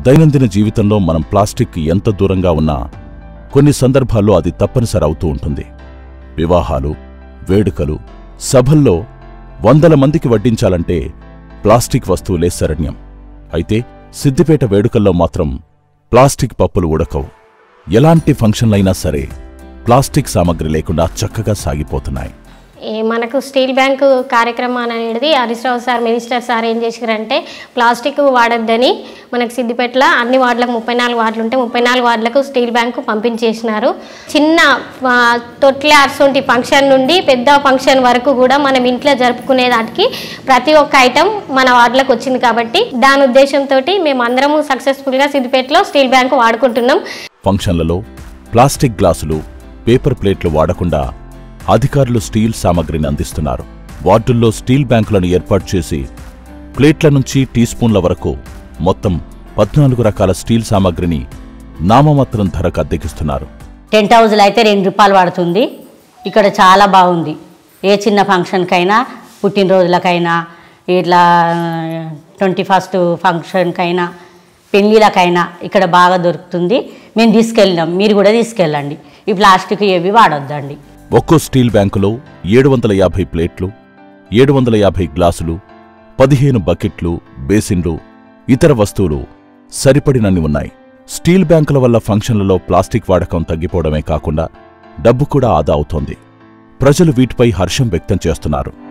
దైనందిన జీవితంలో మనం ప్లాస్టిక్ ఎంత దూరంగా ఉన్నా కొన్ని సందర్భాల్లో అది తప్పనిసరి అవుతూ ఉంటుంది వివాహాలు వేడుకలు సభల్లో వందల మందికి వడ్డించాలంటే ప్లాస్టిక్ వస్తువులే శరణ్యం అయితే సిద్దిపేట వేడుకల్లో మాత్రం ప్లాస్టిక్ పప్పులు ఉడకవు ఎలాంటి ఫంక్షన్లైనా సరే ప్లాస్టిక్ సామగ్రి లేకుండా చక్కగా సాగిపోతున్నాయి ఈ మనకు స్టీల్ బ్యాంకు కార్యక్రమం అనేది Harish Rao sir minister sir ఏం చేశారంటే ప్లాస్టిక్ వాడొద్దని మనకు సిద్దిపేటలో అన్ని వార్డులకు ముప్పై నాలుగు వార్డులు ఉంటే ముప్పై నాలుగు వార్డులకు స్టీల్ బ్యాంకు పంపించేసినారు చిన్న ఆ, తొట్లే అర్సొంటి ఫంక్షన్ నుండి పెద్ద ఫంక్షన్ వరకు కూడా మనం ఇంట్లో జరుపుకునే దానికి ప్రతి ఒక్క ఐటెం మన వార్డులకు వచ్చింది కాబట్టి దాని ఉద్దేశంతో మేము అందరము సక్సెస్ఫుల్గా సిద్దిపేటలో స్టీల్ బ్యాంకు వాడుకుంటున్నాం ఫంక్షన్లలో ప్లాస్టిక్ గ్లాసులు పేపర్ ప్లేట్లు వాడకుండా అధికారులు స్టీల్ సామగ్రిని అందిస్తున్నారు వార్డుల్లో స్టీల్ బ్యాంకులను ఏర్పాటు చేసి ప్లేట్ల నుంచి టీ స్పూన్ల వరకు మొత్తం పద్నాలుగు రకాల స్టీల్ సామగ్రిని నామమాత్రం ధరకు అద్దెకిస్తున్నారు టెంట్ హౌస్లో అయితే రెండు రూపాయలు పడుతుంది ఇక్కడ చాలా బాగుంది ఏ చిన్న ఫంక్షన్కైనా పుట్టినరోజులకైనా ఇట్లా ట్వంటీ ఫస్ట్ ఫంక్షన్కైనా పెళ్ళిళ్ళకైనా ఇక్కడ బాగా దొరుకుతుంది మేము తీసుకెళ్ళినాం మీరు కూడా తీసుకెళ్ళండి ఈ ప్లాస్టిక్ ఏవి వాడొద్దండి ఒక్కో స్టీల్ బ్యాంకులో ఏడు వందల యాభై ప్లేట్లు ఏడు వందల యాభై గ్లాసులు పదిహేను బకెట్లు బేసిన్లు ఇతర వస్తువులు సరిపడినన్ని ఉన్నాయి స్టీల్ బ్యాంకుల వల్ల ఫంక్షన్లలో ప్లాస్టిక్ వాడకం తగ్గిపోవడమే కాకుండా డబ్బు కూడా ఆదా అవుతోంది ప్రజలు వీటిపై హర్షం వ్యక్తం చేస్తున్నారు